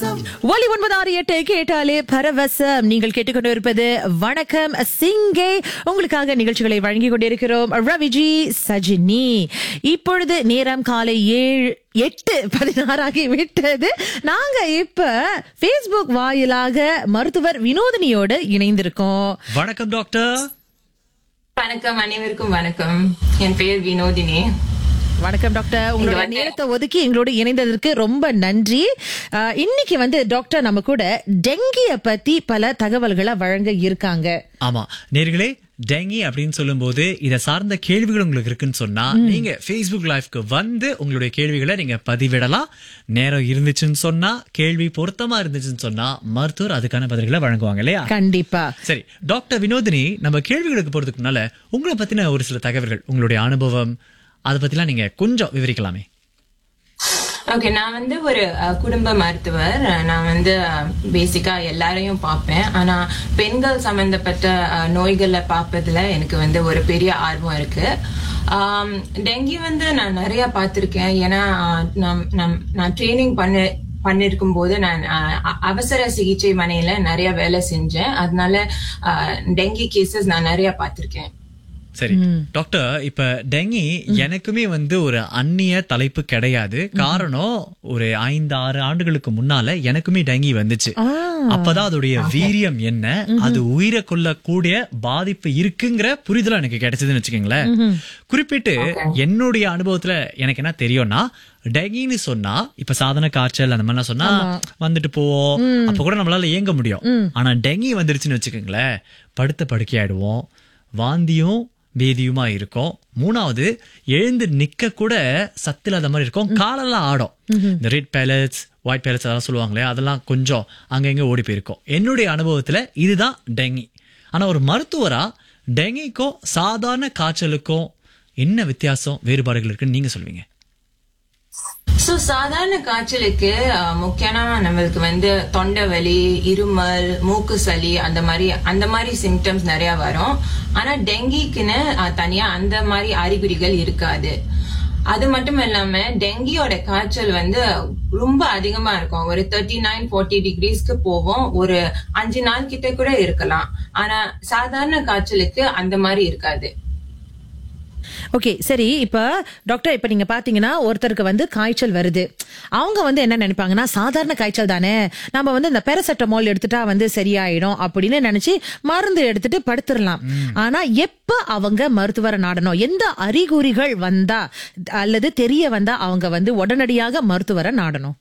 ஒலி ஒன்பது ஆறு எட்டு கேட்டாலே பரவசம் நீங்கள் கேட்டுக்கொண்டிருப்பது வணக்கம் சிங்கே உங்களுக்காக நிகழ்ச்சிகளை வழங்கிக் கொண்டிருக்கிறோம் ரவிஜி சஜினி இப்பொழுது நேரம் காலை ஏழு எட்டு பதினாறாகி விட்டது நாங்க இப்ப பேஸ்புக் வாயிலாக மருத்துவர் வினோதினியோடு இணைந்திருக்கோம் வணக்கம் டாக்டர் வணக்கம் அனைவருக்கும் வணக்கம் என் பெயர் வினோதினி வணக்கம் டாக்டர் உங்களுடைய வந்து- நேரத்தை ஒதுக்கி எங்களோட இணைந்ததற்கு ரொம்ப நன்றி அஹ், இன்னைக்கு வந்து டாக்டர் நம்ம கூட டெங்கிய பத்தி பல தகவல்களை வழங்க இருக்காங்க ஆமா நேர்களே டெங்கி அப்படின்னு சொல்லும்போது இத சார்ந்த கேள்விகள் உங்களுக்கு இருக்குன்னு சொன்னா நீங்க Facebook லைவ்க்கு வந்து உங்களுடைய கேள்விகளை நீங்க பதிவிடலாம் நேரம் இருந்துச்சுன்னு சொன்னா கேள்வி பொருத்தமா இருந்துச்சுன்னு சொன்னா மருத்துவர் அதுக்கான பதில்களை வழங்குவாங்க இல்லையா கண்டிப்பா சரி டாக்டர் வினோதினி நம்ம கேள்விகளுக்கு போறதுக்கு முன்னால உங்களை பத்தின ஒரு சில தகவல்கள் உங்களுடைய அனுபவம் அதை பத்திலாம் நீங்க கொஞ்சம் விவரிக்கலாமே ஓகே நான் வந்து ஒரு அஹ், குடும்ப மருத்துவர் அஹ், நான் வந்து பேசிக்கா எல்லாரையும் பார்ப்பேன் ஆனா பெண்கள் சம்பந்தப்பட்ட அஹ், நோய்களை பார்ப்பதுல எனக்கு வந்து ஒரு பெரிய ஆர்வம் இருக்கு ஆம், டெங்கி வந்து நான் நிறைய பார்த்திருக்கேன் ஏன்னா அஹ், நம்- நம்- நான் ட்ரைனிங் பண்ண பண்ணிருக்கும் போது நான் அஹ், அ- அவசர சிகிச்சை மனையில நிறைய வேலை செஞ்சேன் அதனால அஹ், டெங்கி கேசஸ் நான் நிறைய பார்த்திருக்கேன் சரி டாக்டர் இப்ப டெங்கி எனக்குமே வந்து ஒரு அந்நிய தலைப்பு கிடையாது காரணம் ஒரு ஐந்து ஆறு ஆண்டுகளுக்கு முன்னால எனக்குமே டெங்கி வந்துச்சு ஆ, அப்பதான் அதோடைய வீரியம் என்ன அது உயிரை கொள்ளக்கூடிய பாதிப்பு இருக்குங்கிற புரிதல் எனக்கு கிடைச்சதுன்னு வச்சுக்கோங்களேன் குறிப்பிட்டு என்னுடைய அனுபவத்துல எனக்கு என்ன தெரியும்னா டெங்கின்னு சொன்னா இப்ப சாதாரண காய்ச்சல் அந்த மாதிரிலாம் சொன்னா வந்துட்டு போவோம் அப்ப கூட நம்மளால இயங்க முடியும் ஆனா டெங்கி வந்துருச்சுன்னு வச்சுக்கோங்களேன் படுத்த படுக்கையாயிடுவோம் வாந்தியும் பேதியுமா இருக்கும் மூணாவது எழுந்து நிக்க கூட சத்து இல்லாத மாதிரி இருக்கும் காலெல்லாம் ஆடும் இந்த ரெட் பேலட்ஸ் ஒயிட் பேலட்ஸ் அதெல்லாம் சொல்லுவாங்களே அதெல்லாம் கொஞ்சம் அங்கங்க ஓடி போயிருக்கும் என்னுடைய அனுபவத்துல இதுதான் டெங்கி ஆனா ஒரு மருத்துவரா டெங்கிக்கும் சாதாரண காய்ச்சலுக்கும் என்ன வித்தியாசம் வேறுபாடுகள் இருக்குன்னு நீங்க சொல்லுவீங்க சோ சாதாரண காய்ச்சலுக்கு அஹ், முக்கியமா நம்மளுக்கு வந்து தொண்டை வலி இருமல் மூக்கு சளி அந்த மாதிரி அந்த மாதிரி சிம்டம்ஸ் நிறைய வரும் ஆனா டெங்கிக்குன்னு அஹ், தனியா அந்த மாதிரி அறிகுறிகள் இருக்காது அது மட்டும் இல்லாம டெங்கியோட காய்ச்சல் வந்து ரொம்ப அதிகமா இருக்கும் ஒரு தேர்ட்டி நைன் ஃபோர்ட்டி டிகிரிஸ்க்கு போவோம் ஒரு அஞ்சு நாள் கிட்ட கூட இருக்கலாம் ஆனா சாதாரண காய்ச்சலுக்கு அந்த மாதிரி இருக்காது ஓகே சரி இப்ப டாக்டர் இப்ப நீங்க பாத்தீங்கன்னா ஒருத்தருக்கு வந்து காய்ச்சல் வருது அவங்க வந்து என்ன நினைப்பாங்கன்னா சாதாரண காய்ச்சல் தானே நம்ம வந்து இந்த பெரசெட்டமால் எடுத்துட்டா வந்து சரியாயிடும் அப்படின்னு நினைச்சு மருந்து எடுத்துட்டு படுத்துடலாம் ஆனா எப்ப அவங்க மருத்துவரை நாடணும் எந்த அறிகுறிகள் வந்தா அல்லது தெரிய வந்தா அவங்க வந்து உடனடியாக மருத்துவரை நாடணும்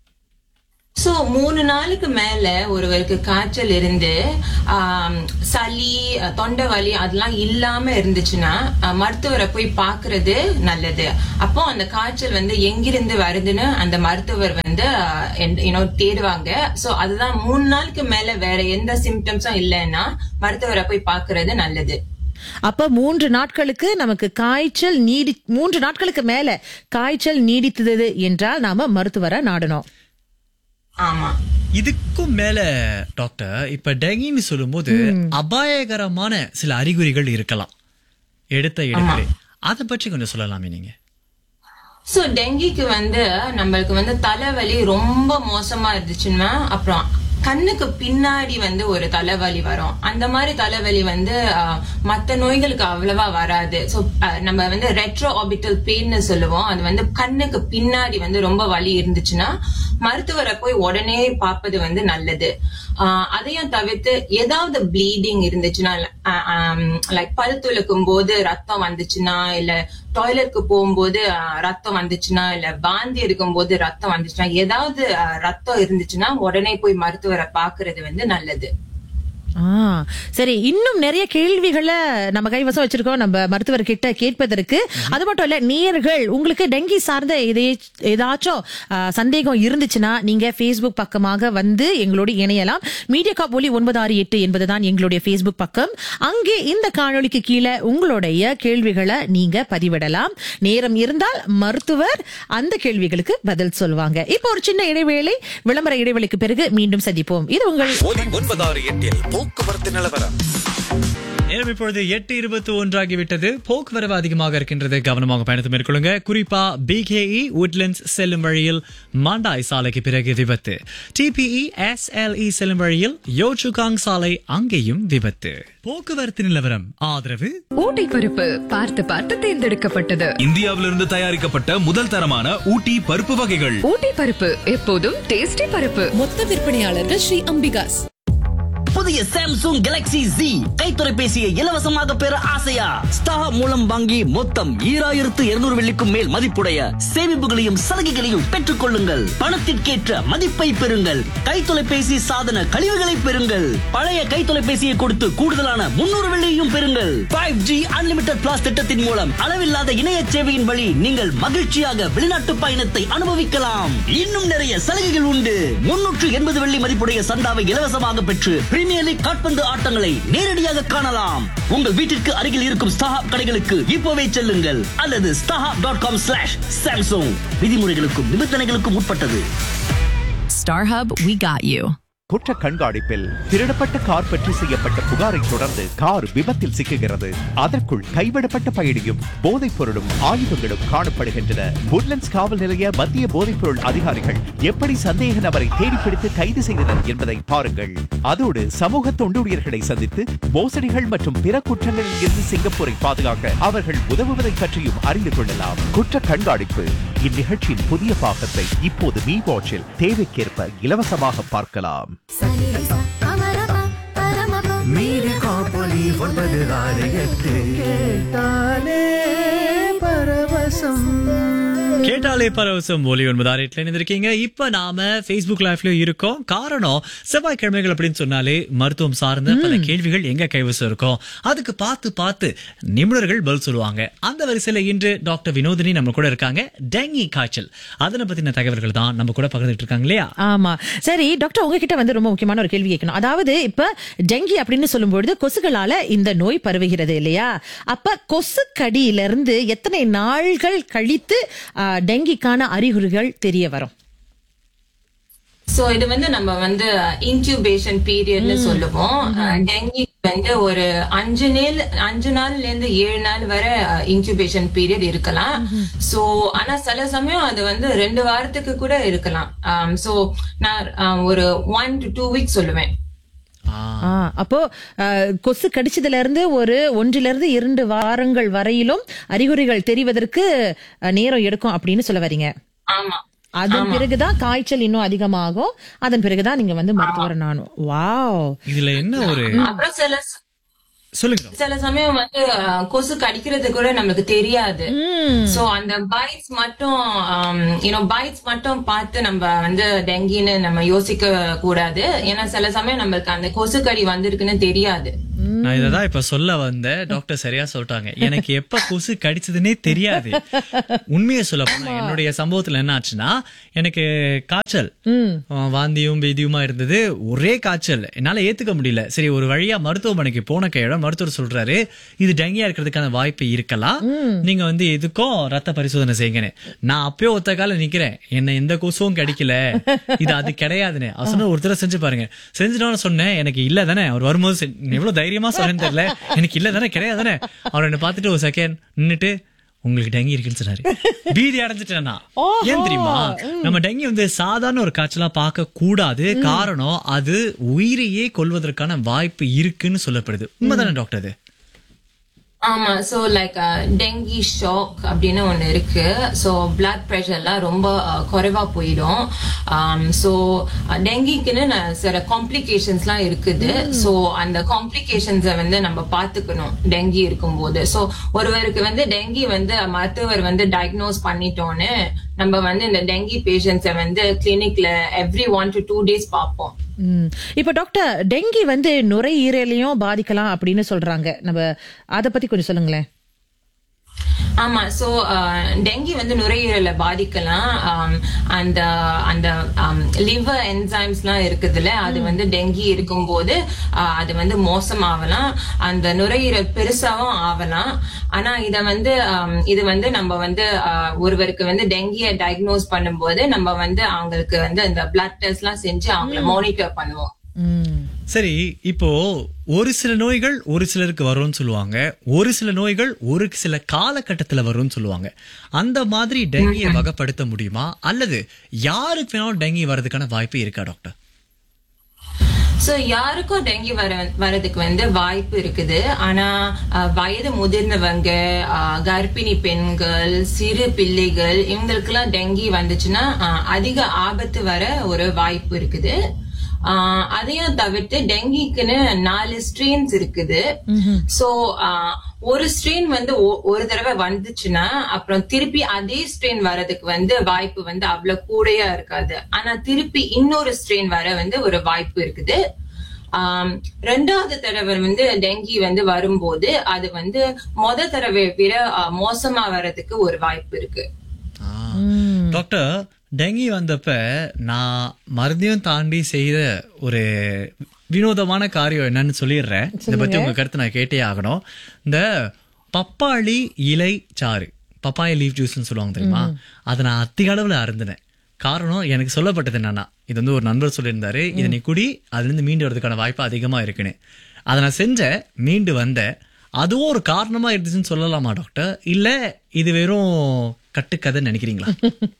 சோ மூணு நாளுக்கு மேல ஒருவருக்கு காய்ச்சல் இருந்து ஆம், சளி அஹ், தொண்டை வலி அதெல்லாம் இல்லாம இருந்துச்சுன்னா அஹ், மருத்துவரை போய் பாக்குறது நல்லது அப்போ அந்த காய்ச்சல் வந்து எங்கிருந்து வருதுன்னு அந்த மருத்துவர் வந்து யூனோ தேடுவாங்க சோ அதுதான் மூணு நாளுக்கு மேல வேற எந்த சிம்டம்ஸும் இல்லைன்னா மருத்துவரை போய் பாக்குறது நல்லது அப்ப மூன்று நாட்களுக்கு நமக்கு காய்ச்சல் நீடி மூன்று நாட்களுக்கு மேல காய்ச்சல் நீடித்தது என்றால் நாம மருத்துவரை நாடணும் ஆமா இதுக்கும் மேல டாக்டர் இப்ப டெங்கின்னு சொல்லும்போது அபாயகரமான சில அறிகுறிகள் இருக்கலாம் எடுத்த எடுக்கலே அதை பற்றி கொஞ்சம் சொல்லலாமே நீங்க சோ டெங்கிக்கு வந்து நம்மளுக்கு வந்து தலைவலி ரொம்ப மோசமா இருந்துச்சுன்னா அப்புறம் கண்ணுக்கு பின்னாடி வந்து ஒரு தலைவலி வரும் அந்த மாதிரி தலைவலி வந்து ஆஹ், மத்த நோய்களுக்கு அவ்வளவா வராது சோ நம்ம வந்து ரெட்ரோ ஆபிட்டல் பெயின்னு சொல்லுவோம் அது வந்து கண்ணுக்கு பின்னாடி வந்து ரொம்ப வலி இருந்துச்சுன்னா மருத்துவரை போய் உடனே பார்ப்பது வந்து நல்லது ஆஹ், அதையும் தவிர்த்து ஏதாவது ப்ளீடிங் இருந்துச்சுன்னா லைக் பல் துளக்கும் போது ரத்தம் வந்துச்சுன்னா இல்ல டாய்லெட்க்கு போகும்போது ஆஹ், ரத்தம் வந்துச்சுன்னா இல்ல வாந்தி எடுக்கும்போது ரத்தம் வந்துச்சுன்னா ஏதாவது ஆஹ், ரத்தம் இருந்துச்சுன்னா உடனே போய் மருத்துவரை பாக்குறது வந்து நல்லது ஆ சரி இன்னும் நிறைய கேள்விகளை நம்ம கைவசம் வச்சிருக்கோம் நம்ம மருத்துவர் கிட்ட கேட்பதற்கு அது மட்டும் இல்ல நேயர்கள் உங்களுக்கு டெங்கி சார்ந்த எதே ஏதாச்சும் ஆ, சந்தேகம் இருந்துச்சுன்னா நீங்க Facebook பக்கமாக வந்து எங்களோடு இணையலாம் மீடியா காப் ஒலி ஒன்பது ஆறு எட்டு என்பதுதான் எங்களுடைய Facebook பக்கம் அங்கே இந்த காணொளிக்கு கீழே உங்களுடைய கேள்விகளை நீங்க பதிவிடலாம் நேரம் இருந்தால் மருத்துவர் அந்த கேள்விகளுக்கு பதில் சொல்லுவாங்க இப்போ ஒரு சின்ன இடைவேளை விளம்பர இடைவேளைக்கு பிறகு மீண்டும் சந்திப்போம் இது உங்கள் ஒலி ஒன்பதாறு எட்டில் போக்குவரத்து நிலவரம் நேரம் இப்பொழுது எட்டு இருபத்தி ஒன்றாகிவிட்டது போக்குவரவு அதிகமாக இருக்கின்றது கவனமாக பயணத்தை மேற்கொள்ளுங்க குறிப்பா பிகேஇ உட்லண்ட்ஸ் செல்லும் வழியில் மாண்டாய் சாலைக்கு பிறகு விபத்து டிபிஇ எஸ்எல்இ செல்லும் வழியில் யோச்சுகாங் சாலை அங்கேயும் விபத்து போக்குவரத்து நிலவரம் ஆதரவு ஊட்டி பருப்பு பார்த்து பார்த்து தேர்ந்தெடுக்கப்பட்டது இந்தியாவிலிருந்து தயாரிக்கப்பட்ட முதல் தரமான ஊட்டி பருப்பு வகைகள் ஊட்டி பருப்பு எப்போதும் டேஸ்டி பருப்பு மொத்த விற்பனையாளர்கள் ஸ்ரீ அம்பிகாஸ் புதிய சாம்சங் கேலக்ஸி Z கைத்தொலைபேசியை இலவசமாக பெற ஆசையா ஸ்டார் மூலம் வாங்கி மொத்தம் ஈராயிரத்து இருநூறு வெள்ளிக்கும் மேல் மதிப்புடைய சேமிப்புகளையும் சலுகைகளையும் பெற்றுக் கொள்ளுங்கள் பணத்திற்கேற்ற மதிப்பை பெறுங்கள் கைத்தொலைபேசி சாதன கழிவுகளை பெறுங்கள் பழைய கைத்தொலைபேசியை கொடுத்து கூடுதலான முன்னூறு வெள்ளியையும் பெறுங்கள் ஃபைவ் ஜி அன்லிமிடெட் பிளாஸ் திட்டத்தின் மூலம் அளவில்லாத இணைய சேவையின் வழி நீங்கள் மகிழ்ச்சியாக வெளிநாட்டு பயணத்தை அனுபவிக்கலாம் இன்னும் நிறைய சலுகைகள் உண்டு முன்னூற்று எண்பது வெள்ளி மதிப்புடைய சந்தாவை இலவசமாக பெற்று பிரீமியர் லீக் காட்பந்து ஆட்டங்களை நேரடியாக காணலாம் உங்கள் வீட்டிற்கு அருகில் இருக்கும் ஸ்டாஹாப் கடைகளுக்கு இப்போவே செல்லுங்கள் அல்லது StarHub dot com slash Samsung விதிமுறைகளுக்கும் நிபந்தனைகளுக்கும் உட்பட்டது ஸ்டார்ஹப் வி காட் யூ குற்ற கண்காணிப்பில் திருடப்பட்ட கார் பற்றி செய்யப்பட்ட புகாரை தொடர்ந்து கார் விபத்தில் சிக்குகிறது அதற்குள் கைவிடப்பட்ட பயணியும் போதைப் பொருளும் ஆயுதங்களும் காணப்படுகின்றன woodlands காவல் நிலைய மத்திய போதைப் பொருள் அதிகாரிகள் எப்படி சந்தேக நபரை தேடிப்பிடித்து கைது செய்தனர் என்பதை பாருங்கள் அதோடு சமூக தொண்டூழியர்களை சந்தித்து மோசடிகள் மற்றும் பிற குற்றங்களில் இருந்து சிங்கப்பூரை பாதுகாக்க அவர்கள் உதவுவதை பற்றியும் அறிந்து கொள்ளலாம் குற்ற கண்காணிப்பு இந்நிகழ்ச்சியின் புதிய பாகத்தை இப்போது மீ வாட்சில் தேவைக்கேற்ப இலவசமாக பார்க்கலாம் மீது காப்பொலி ஒன்பது ஆறு எட்டு கேட்டாலே பரவசம் கேட்டாலே பரவசம் ஒலி ஒன்பது ஆறு எட்டுல இணைந்திருக்கீங்க இப்ப நாம Facebook லைவ்லயும் இருக்கோம் காரணம் செவ்வாய்க்கிழமைகள் அப்படின்னு சொன்னாலே மருத்துவம் சார்ந்த பல கேள்விகள் எங்க கைவசம் இருக்கும் அதுக்கு பார்த்து பார்த்து நிபுணர்கள் பதில் சொல்லுவாங்க அந்த வரிசையில இன்று டாக்டர் வினோதினி நம்ம கூட இருக்காங்க டெங்கி காய்ச்சல் அதனை பத்தின தகவல்கள் தான் நம்ம கூட பகிர்ந்துட்டு இருக்காங்க இல்லையா ஆமா சரி டாக்டர் உங்ககிட்ட வந்து ரொம்ப முக்கியமான ஒரு கேள்வி கேட்கணும் அதாவது இப்ப டெங்கி அப்படின்னு சொல்லும்பொழுது கொசுகளால இந்த நோய் பரவுகிறது இல்லையா அப்ப கொசு கடியில இருந்து எத்தனை நாள்கள் கழித்து ஆ, டெங்கிக்கான அறிகுறிகள் தெரிய வரும் சோ இது வந்து நம்ம வந்து இன்குபேஷன் பீரியட்னு சொல்லுவோம் டெங்கி வந்து ஒரு அஞ்சு நாள் அஞ்சு நாள்ல இருந்து ஏழு நாள் வரை இன்குபேஷன் பீரியட் இருக்கலாம் சோ ஆனா சில சமயம் அது வந்து ரெண்டு வாரத்துக்கு கூட இருக்கலாம் சோ நான் um, ஒரு ஒன் டு டூ வீக்ஸ் சொல்லுவேன் ஆ, அப்போ ஆ, கொசு கடிச்சதுல இருந்து ஒரு ஒன்றிலிருந்து இருந்து இரண்டு வாரங்கள் வரையிலும் அறிகுறிகள் தெரிவதற்கு ஆ, நேரம் எடுக்கும் அப்படின்னு சொல்ல வரீங்க ஆமா அதன் பிறகுதான் காய்ச்சல் இன்னும் அதிகமாகும் அதன் பிறகுதான் நீங்க வந்து மருத்துவர் நானும் வாவ் இதுல என்ன ஒரு அப்புறம் சில ச- சொல்லுங்க சில சமயம் வந்து அஹ், கொசு கடிக்கிறது கூட நமக்கு தெரியாது சோ அந்த பைட்ஸ் மட்டும் யூனோ பைட்ஸ் மட்டும் பார்த்து நம்ம வந்து டெங்கின்னு நம்ம யோசிக்க கூடாது ஏன்னா சில சமயம் நம்மளுக்கு அந்த கொசு கடி வந்திருக்குன்னு தெரியாது நான் இததான் இப்ப சொல்ல வந்த டாக்டர் சரியா சொல்லிட்டாங்க எனக்கு எப்ப கொசு கடிச்சதுன்னே தெரியாது உண்மையை சொல்ல போனா என்னுடைய சம்பவத்துல என்ன ஆச்சுன்னா எனக்கு காய்ச்சல் அஹ் வாந்தியும் பேதியுமா இருந்தது ஒரே காய்ச்சல் என்னால ஏத்துக்க முடியல சரி ஒரு வழியா மருத்துவமனைக்கு போன கையோட மருத்துவர் சொல்றாரு இது டெங்கியா இருக்கிறதுக்கான வாய்ப்பு இருக்கலாம் நீங்க வந்து எதுக்கும் ரத்த பரிசோதனை செய்யுங்கன்னு நான் அப்பயே ஒத்த கால நிக்கிறேன் என்ன எந்த கொசுவும் கிடைக்கல இது அது கிடையாதுன்னு அவர் சொன்ன ஒரு தடவை செஞ்சு பாருங்க செஞ்சுட்டோன்னு சொன்னேன் எனக்கு இல்ல தானே அவர் வரும்போது செ- எவ்வளவு தைரியமா சொன்னேன்னு தெரியல எனக்கு இல்ல தானே கிடையாது தானே அவர் என்ன பார்த்துட்டு ஒரு செகண்ட் நின்னுட்டு உங்களுக்கு டெங்கி இருக்குன்னு சொன்னாரு பீதி அடைஞ்சிட்டேன் நான். ஏன் தெரியுமா நம்ம டெங்கி வந்து சாதாரண ஒரு காய்ச்சலா பார்க்க கூடாது காரணம் அது உயிரையே கொல்வதற்கான வாய்ப்பு இருக்குன்னு சொல்லப்படுது உண்மைதானே டாக்டர் அது ஆமா சோ லைக் டெங்கி ஷாக் அப்படின்னு ஒண்ணு இருக்கு சோ பிளட் ப்ரெஷர் எல்லாம் ரொம்ப அஹ், குறைவா போயிடும் சோ டெங்கிக்குன்னு ந- சில காம்ப்ளிகேஷன்ஸ்லாம் இருக்குது சோ அந்த காம்ப்ளிகேஷன்ஸை வந்து நம்ம பாத்துக்கணும் டெங்கி இருக்கும்போது சோ ஒருவருக்கு வந்து டெங்கி வந்து மருத்துவர் வந்து டயக்னோஸ் பண்ணிட்டோன்னு நம்ம வந்து இந்த டெங்கி பேஷண்ட்ஸை வந்து கிளினிக்ல every one to two days பார்ப்போம் ம். இப்ப டாக்டர் டெங்கி வந்து நுரையீரலையும் பாதிக்கலாம் அப்படின்னு சொல்றாங்க நம்ம அத பத்தி கொஞ்சம் சொல்லுங்களேன் ஆமா சோ டெங்கி வந்து நுரையீரலை பாதிக்கலாம் ஆம், அந்த அந்த லிவர் என்சைம்ஸ்லாம் இருக்குதுல்ல அது வந்து டெங்கி இருக்கும்போது ஆ, அது வந்து மோசமாகலாம் அந்த நுரையீரல் பெருசாவும் ஆகலாம் ஆனா இத வந்து ஆம், இது வந்து நம்ம வந்து ஆ, ஒருவருக்கு வந்து டெங்கியை டயக்னோஸ் பண்ணும்போது நம்ம வந்து அவங்களுக்கு வந்து இந்த பிளட் டெஸ்ட் எல்லாம் செஞ்சு அவங்கள மானிட்டர் பண்ணுவோம் சரி இப்போ ஒரு சில நோய்கள் ஒரு சிலருக்கு வரும்னு சொல்லுவாங்க ஒரு சில நோய்கள் ஒரு சில காலகட்டத்துல வரும்னு சொல்லுவாங்க அந்த மாதிரி டெங்கியை வகைப்படுத்த முடியுமா அல்லது யாருக்கு வேணாலும் டெங்கி வர்றதுக்கான வாய்ப்பு இருக்கா டாக்டர் சோ யாருக்கும் டெங்கி வர வரதுக்கு வந்து வாய்ப்பு இருக்குது ஆனா அஹ், வயது முதிர்ந்தவங்க அஹ், கர்ப்பிணி பெண்கள் சிறு பிள்ளைகள் இவங்களுக்கெல்லாம் டெங்கி வந்துச்சுன்னா அஹ், அதிக ஆபத்து வர ஒரு வாய்ப்பு இருக்குது ஆஹ் அதையும் தவிர்த்து டெங்கிக்குன்னு நாலு ஸ்ட்ரெயின்ஸ் இருக்குது சோ ஒரு ஸ்ட்ரெயின் வந்து ஒ- ஒரு தடவை வந்துச்சுன்னா அப்புறம் திருப்பி அதே ஸ்ட்ரெயின் வரதுக்கு வந்து வாய்ப்பு வந்து அவ்வளவு கூடையா இருக்காது ஆனா திருப்பி இன்னொரு ஸ்ட்ரெயின் வர வந்து ஒரு வாய்ப்பு இருக்குது ஆம், ரெண்டாவது தடவை வந்து டெங்கி வந்து வரும்போது அது வந்து மொத தடவை விட ஆஹ், மோசமா வர்றதுக்கு ஒரு வாய்ப்பு இருக்கு ஆ. டாக்டர் டெங்கி வந்தப்ப நான் மருந்தையும் தாண்டி செய்த ஒரு வினோதமான காரியம் என்னன்னு சொல்லிடுறேன் இதை பத்தி உங்க கருத்து நான் கேட்டே ஆகணும் இந்த பப்பாளி இலை சாறு பப்பாய லீவ் ஜூஸ்னு சொல்லுவாங்க தெரியுமா அதை நான் அதிக அளவுல அருந்தினேன் காரணம் எனக்கு சொல்லப்பட்டது என்னன்னா இது வந்து ஒரு நண்பர் சொல்லியிருந்தாரு இதை நீ குடி அதுல இருந்து மீண்டு வரதுக்கான வாய்ப்பு அதிகமா இருக்குன்னு அதை நான் செஞ்சேன் மீண்டு வந்தேன் அதுவும் ஒரு காரணமா இருந்துச்சுன்னு சொல்லலாமா டாக்டர் இல்ல இது வெறும் கட்டுக்கதைன்னு நினைக்கிறீங்களா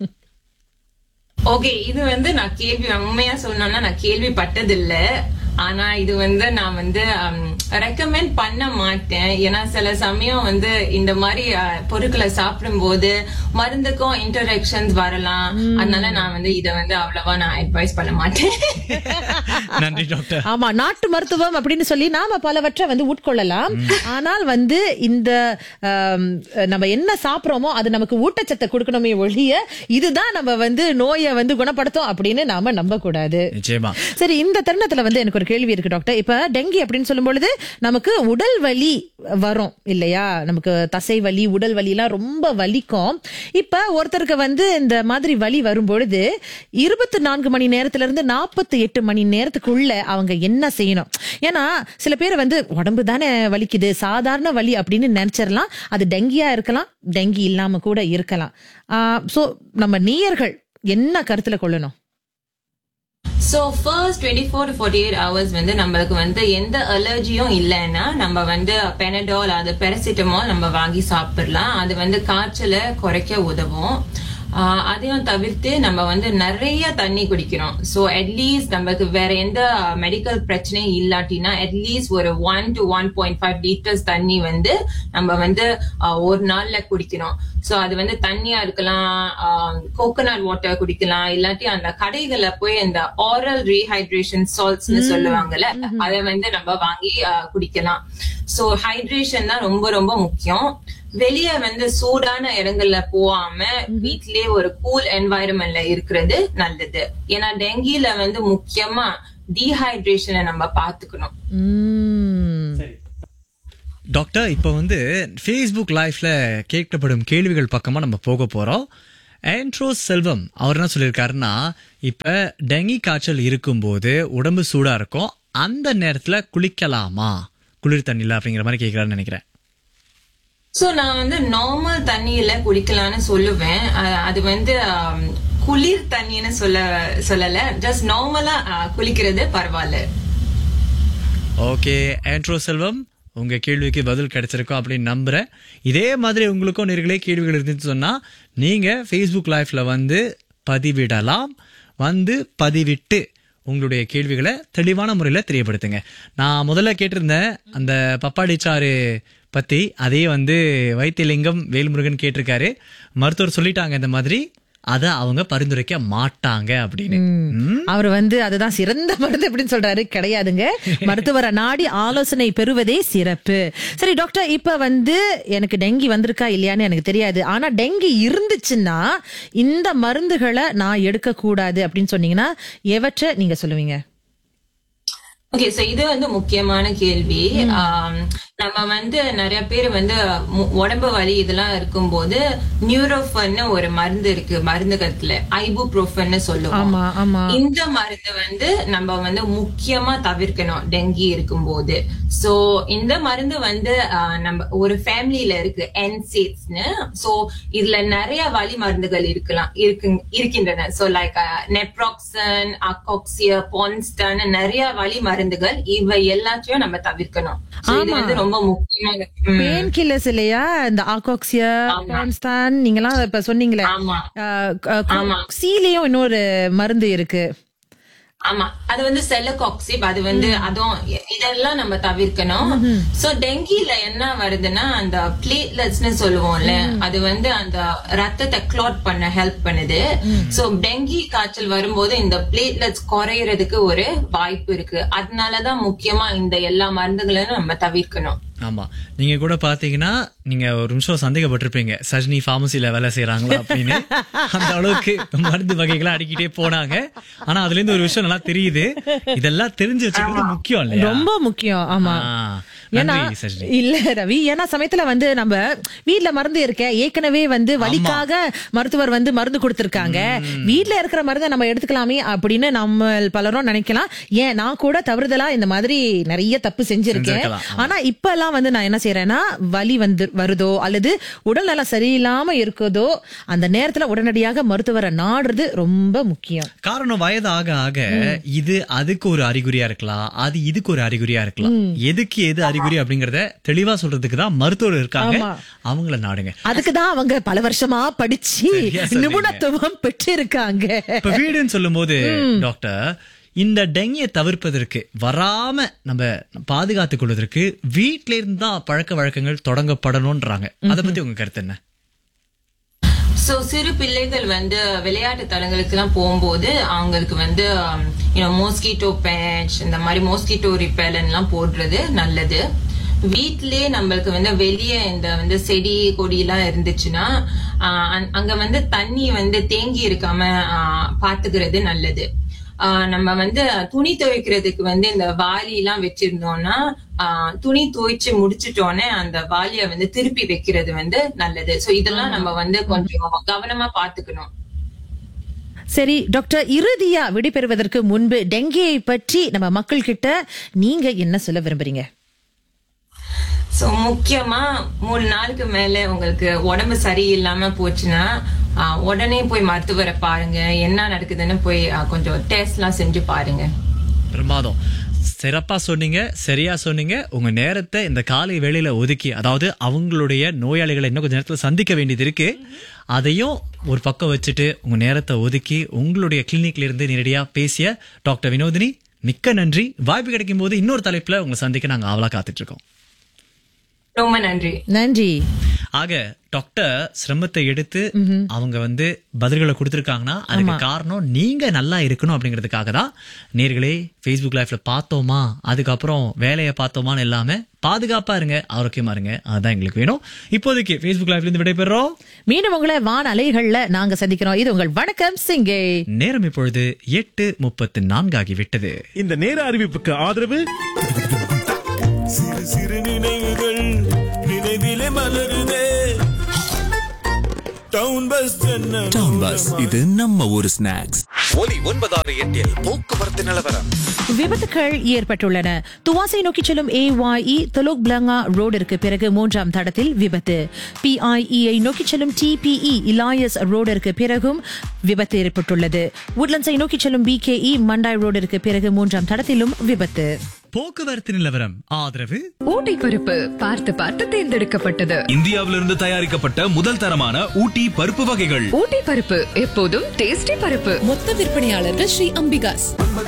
ஓகே இது வந்து நான் கேள்வி உண்மையா சொல்லணும்னா நான் கேள்விப்பட்டது இல்ல ஆனா இது வந்து நான் வந்து ரெக்கமெண்ட் பண்ண மாட்டேன் ஏன்னா சில சமயம் வந்து இந்த மாதிரி அஹ், பொருட்களை சாப்பிடும்போது மருந்துக்கும் இன்டராக்ஷன்ஸ் வரலாம் அதனால நான் வந்து இத வந்து அவ்வளவா நான் அட்வைஸ் பண்ண மாட்டேன் நன்றி டாக்டர் ஆமா நாட்டு மருத்துவம் அப்படின்னு சொல்லி நாம பலவற்றை வந்து உட்கொள்ளலாம் ஆனால் வந்து இந்த ஆம், நம்ம என்ன சாப்பிடுறோமோ அது நமக்கு ஊட்டச்சத்தை கொடுக்கணுமே ஒழிய இதுதான் நம்ம வந்து நோயை வந்து குணப்படுத்தும் அப்படின்னு நாம நம்ப கூடாது நிச்சயமா சரி இந்த தருணத்துல வந்து எனக்கு ஒரு கேள்வி இருக்கு டாக்டர் இப்ப டெங்கி அப்படின்னு சொல்லும் பொழுது நமக்கு உடல் வலி வரும் இல்லையா நமக்கு தசை வலி உடல் வலி எல்லாம் ரொம்ப வலிக்கும் இப்ப ஒருத்தருக்கு வந்து இந்த மாதிரி வலி வரும் பொழுது இருபத்தி நான்கு மணி நேரத்துல இருந்து நாற்பத்தி எட்டு மணி நேரத்துக்குள்ள அவங்க என்ன செய்யணும் ஏன்னா சில பேர் வந்து உடம்பு தானே வலிக்குது சாதாரண வலி அப்படின்னு நினைச்சிடலாம் அது டெங்கியா இருக்கலாம் டெங்கி இல்லாம கூட இருக்கலாம் சோ நம்ம நீயர்கள் என்ன கருத்துல கொள்ளணும் so first twenty four to forty eight hours வந்து நம்மளுக்கு வந்து எந்த அலர்ஜியும் இல்லைன்னா நம்ம வந்து பெனடால் அது பெரசிட்டமால் நம்ம வாங்கி சாப்பிடலாம் அது வந்து காய்ச்சலை குறைக்க உதவும் ஆஹ் அதையும் தவிர்த்து நம்ம வந்து நிறைய தண்ணி குடிக்கணும் ஸோ அட்லீஸ்ட் நமக்கு வேற எந்த மெடிக்கல் பிரச்சனையும் இல்லாட்டினா அட்லீஸ்ட் ஒரு one to one point five litres தண்ணி வந்து நம்ம வந்து ஆஹ் ஒரு நாள்ல குடிக்கணும் ஸோ அது வந்து தண்ணியா இருக்கலாம் கோகோனட் வாட்டர் குடிக்கலாம் இல்லாட்டி அந்த கடைகள்ல போய் இந்த ஆரல் ரீஹைட்ரேஷன் சால்ட்ஸ்னு சொல்லுவாங்கல்ல அதை வந்து நம்ம வாங்கி ஆஹ் குடிக்கலாம் ஸோ ஹைட்ரேஷன் தான் ரொம்ப ரொம்ப முக்கியம் வெளிய வந்து சூடான இடங்கள்ல போகாம வீட்லயே ஒரு கூல் என்வாயரன்மெண்ட்ல இருக்கிறது நல்லது ஏன்னா டெங்கில வந்து முக்கியமா டீஹைட்ரேஷனை நம்ம பாத்துக்கணும் உம் டாக்டர் இப்போ வந்து ஃபேஸ்புக் லைஃப்ல கேட்கப்படும் கேள்விகள் பக்கமா நம்ம போக போறோம் ஆண்ட்ரோ செல்வம் அவர் என்ன சொல்லியிருக்காருன்னா இப்ப டெங்கி காய்ச்சல் இருக்கும்போது உடம்பு சூடா இருக்கும் அந்த நேரத்துல குளிக்கலாமா குளிர் தண்ணில அப்படிங்கிற மாதிரி கேட்கிறாருன்னு நினைக்கிறேன் சோ நான் வந்து நார்மல் தண்ணியில குளிக்கலாம்னு சொல்லுவேன் அஹ் அது வந்து ஆம், குளிர் தண்ணின்னு சொல்ல சொல்லல ஜஸ்ட் நார்மலா குளிக்கிறது பரவாயில்ல ஓகே ஆண்ட்ரோ செல்வம் உங்க கேள்விக்கு பதில் கிடைச்சிருக்கும் அப்படின்னு நம்புறேன் இதே மாதிரி உங்களுக்கும் நேர்களே கேள்விகள் இருந்துச்சு சொன்னா நீங்க ஃபேஸ்புக் லைஃப்ல வந்து பதிவிடலாம் வந்து பதிவிட்டு உங்களுடைய கேள்விகளை தெளிவான முறையில் தெரியப்படுத்துங்க நான் முதல்ல கேட்டிருந்தேன் அந்த பப்பாடி சாறு பத்தி அதே வந்து வைத்தியலிங்கம் வேல்முருகன் கேட்டிருக்காரு மருத்துவர் சொல்லிட்டாங்க இந்த மாதிரி அதை அவங்க பரிந்துரைக்க மாட்டாங்க அப்படின்னு ம். அவர் வந்து அதுதான் சிறந்த மருந்து அப்படின்னு சொல்றாரு கிடையாதுங்க மருத்துவரை நாடி ஆலோசனை பெறுவதே சிறப்பு சரி டாக்டர் இப்ப வந்து எனக்கு டெங்கி வந்திருக்கா இல்லையான்னு எனக்கு தெரியாது ஆனா டெங்கி இருந்துச்சுன்னா இந்த மருந்துகளை நான் எடுக்க கூடாது அப்படின்னு சொன்னீங்கன்னா எவற்றை நீங்க சொல்லுவீங்க ஓகே சோ இது வந்து முக்கியமான கேள்வி ஆம், நம்ம வந்து நிறைய பேர் வந்து மு- உடம்பு வலி இதெல்லாம் இருக்கும்போது நியூரோஃபன்னு ஒரு மருந்து இருக்கு மருந்துகத்துல ஐபுப்ரோஃபன்னு சொல்லுவோம் ஆமா ஆமா இந்த மருந்து வந்து நம்ம வந்து முக்கியமா தவிர்க்கணும் டெங்கி இருக்கும்போது சோ இந்த மருந்து வந்து ஆஹ், நம்ம ஒரு ஃபேமிலியில இருக்கு என்சேட்ஸ்னு சோ இதுல நிறைய வலி மருந்துகள் இருக்கலாம் இருக்கு இருக்கின்றன சோ லைக் நெப்ராக்சன் அகாக்சியா பான்ஸ்டன் நிறைய வலி மருந்துகள் இவை எல்லாத்தையும் நம்ம தவிர்க்கணும் So இது ஆமா. வந்து ரொம்ப முக்கியமான ம். பெயின் கில்லர்ஸ் இல்லையா இந்த ஆகாக்சியா ஆமா. கான்ஸ்டான் நீங்கலாம் இப்ப சொன்னீங்களே ஆமா ஆமா சீலையும் இன்னொரு மருந்து இருக்கு ஆமா அது வந்து செல்லகாக்சிப் அது வந்து அதுவும் இ- இதெல்லாம் நம்ம தவிர்க்கணும் சோ டெங்கில என்ன வருதுன்னா அந்த பிளேட்லெட்ஸ்னு சொல்லுவோம்ல அது வந்து அந்த ரத்தத்தை கிளாட் பண்ண ஹெல்ப் பண்ணுது சோ டெங்கி காய்ச்சல் வரும்போது இந்த பிளேட்லெட்ஸ் குறையறதுக்கு ஒரு வாய்ப்பு இருக்கு அதனாலதான் முக்கியமா இந்த எல்லா மருந்துகளையும் நம்ம தவிர்க்கணும் ஆமா நீங்க கூட பாத்தீங்கன்னா நீங்க ஒரு நிமிஷம் சந்தேகப்பட்டிருப்பீங்க சஜினி பார்மசில வேலை செய்யறாங்களா அப்படின்னு அந்த அளவுக்கு மருந்து வகைகளை அடிக்கிட்டே போனாங்க ஆனா அதுல இருந்து ஒரு விஷயம் நல்லா தெரியுது இதெல்லாம் தெரிஞ்சு வச்சுக்கிறது முக்கியம் இல்லையா ரொம்ப முக்கியம் ஆமா ஆ, ஏன்னா நன்றி சஜினி இல்ல ரவி ஏன்னா சமயத்துல வந்து நம்ம வீட்ல மருந்து இருக்க ஏற்கனவே வந்து வலிக்காக மருத்துவர் வந்து மருந்து கொடுத்திருக்காங்க வீட்ல இருக்கிற மருந்தை நம்ம எடுத்துக்கலாமே அப்படின்னு நம்ம பலரும் நினைக்கலாம் ஏன் நான் கூட தவறுதலா இந்த மாதிரி நிறைய தப்பு செஞ்சிருக்கேன் செஞ்சிருக்கலாம். ஆனா இப்ப எல்லாம் வந்து நான் என்ன செய்யறேன்னா வலி வந்து வருதோ அல்லது உடல் நலம் சரியில்லாம இருக்குதோ அந்த நேரத்துல உடனடியாக மருத்துவரை நாடுறது ரொம்ப முக்கியம் காரணம் வயது ஆக ஆக இது அதுக்கு ஒரு அறிகுறியா இருக்கலாம் அது இதுக்கு ஒரு அறிகுறியா இருக்கலாம் எதுக்கு எது அறிகுறி அப்படிங்கறத தெளிவா சொல்றதுக்கு தான் மருத்துவர் இருக்காங்க ஆமா. அவங்கள நாடுங்க அதுக்குதான் அவங்க பல வருஷமா படிச்சு சரியா சொன்னீங்க. நிபுணத்துவம் பெற்றிருக்காங்க இப்ப வீடுன்னு சொல்லும் போது டாக்டர் இந்த டெங்கியை தவிர்ப்பதற்கு வராம நம்ம பாதுகாத்துக் கொள்வதற்கு வீட்ல இருந்து தான் பழக்க வழக்கங்கள் தொடங்கப்படணும்ன்றாங்க அத பத்தி உங்க கருத்து என்ன சோ சிறு பிள்ளைகள் வந்து விளையாட்டு தலங்களுக்கு எல்லாம் போகும்போது அவங்களுக்கு வந்து மோஸ்கிட்டோ பேட்ச் இந்த மாதிரி மோஸ்கிட்டோ ரிப்பேலன் எல்லாம் போடுறது நல்லது வீட்டிலே நம்மளுக்கு வந்து வெளியே இந்த வந்து செடி கொடி எல்லாம் இருந்துச்சுன்னா ஆஹ் அங்க- அங்க வந்து தண்ணி வந்து தேங்கி இருக்காம ஆஹ் பாத்துக்கிறது நல்லது ஆஹ் நம்ம வந்து துணி துவைக்கிறதுக்கு வந்து இந்த வாளி எல்லாம் வச்சிருந்தோம்னா ஆஹ் துணி துவைச்சு முடிச்சிட்டோன்னே அந்த வாளிய வந்து திருப்பி வைக்கிறது வந்து நல்லது சோ இதெல்லாம் நம்ம வந்து கொஞ்சம் கவனமா பாத்துக்கணும் சரி டாக்டர் இறுதியா விடைபெறுவதற்கு முன்பு டெங்கியை பற்றி நம்ம மக்கள் கிட்ட நீங்க என்ன சொல்ல விரும்புறீங்க சோ முக்கியமா மூணு நாளுக்கு மேல உங்களுக்கு உடம்பு சரியில்லாம போச்சுன்னா ஆஹ் உடனே போய் மருத்துவரை பாருங்க என்ன நடக்குதுன்னு போய் ஆஹ் கொஞ்சம் டெஸ்ட் எல்லாம் செஞ்சு பாருங்க பிரமாதம் சிறப்பா சொன்னீங்க சரியா சொன்னீங்க உங்க நேரத்தை இந்த காலை வேளையில ஒதுக்கி அதாவது அவங்களுடைய நோயாளிகளை இன்னும் கொஞ்ச நேரத்துல சந்திக்க வேண்டியது இருக்கு அதையும் ஒரு பக்கம் வச்சுட்டு உங்க நேரத்தை ஒதுக்கி உங்களுடைய கிளினிக்ல இருந்து நேரடியா பேசிய டாக்டர் வினோதினி மிக்க நன்றி வாய்ப்பு கிடைக்கும் போது இன்னொரு தலைப்புல உங்களை சந்திக்க நாங்க ஆவலா காத்துட்டு இருக்கோம் ரொம்ப நன்றி நன்றி ஆக டாக்டர் சிரமத்தை எடுத்து அவங்க வந்து பதில்களை கொடுத்திருக்காங்கன்னா அதுக்கு காரணம் நீங்க நல்லா இருக்கணும் அப்படிங்கிறதுக்காக தான் நேர்களே ஃபேஸ்புக் லைஃப்ல பார்த்தோமா அதுக்கப்புறம் வேலையை பார்த்தோமான்னு இல்லாம பாதுகாப்பா இருங்க ஆரோக்கியமா இருங்க அதுதான் எங்களுக்கு வேணும் இப்போதைக்கு ஃபேஸ்புக் லைஃப்ல இருந்து விடைபெறோம் மீண்டும் உங்களை வான் அலைகள்ல நாங்க சந்திக்கிறோம் இது உங்கள் வணக்கம் சிங்கை நேரம் இப்பொழுது எட்டு முப்பத்து நான்கு ஆகிவிட்டது இந்த நேர அறிவிப்புக்கு ஆதரவு சிறு சிறு நினைவுகள் நினைவிலே மலருதே டவுன் பஸ் டவுன் பஸ் இது நம்ம ஊரு ஸ்நாக்ஸ் ஒலி ஒன்பதாறு எட்டில் போக்குவரத்து நிலவரம் விபத்துகள் ஏற்பட்டுள்ளன துவாசை நோக்கி செல்லும் ஏஒய்இ தொலோக் பிளங்கா ரோடிற்கு பிறகு மூன்றாம் தடத்தில் விபத்து பிஐஇஐ நோக்கி செல்லும் டிபிஇ இலாயஸ் ரோடிற்கு பிறகும் விபத்து ஏற்பட்டுள்ளது உட்லண்ட்ஸை நோக்கி செல்லும் பிகேஇ மண்டாய் ரோடிற்கு பிறகு மூன்றாம் தடத்திலும் விபத்து போக்குவரத்து நிலவரம் ஆதரவு ஊட்டி பருப்பு பார்த்து பார்த்து தேர்ந்தெடுக்கப்பட்டது இந்தியாவிலிருந்து தயாரிக்கப்பட்ட முதல் தரமான ஊட்டி பருப்பு வகைகள் ஊட்டி பருப்பு எப்போதும் டேஸ்டி பருப்பு மொத்த விற்பனையாளர்கள் ஸ்ரீ அம்பிகாஸ்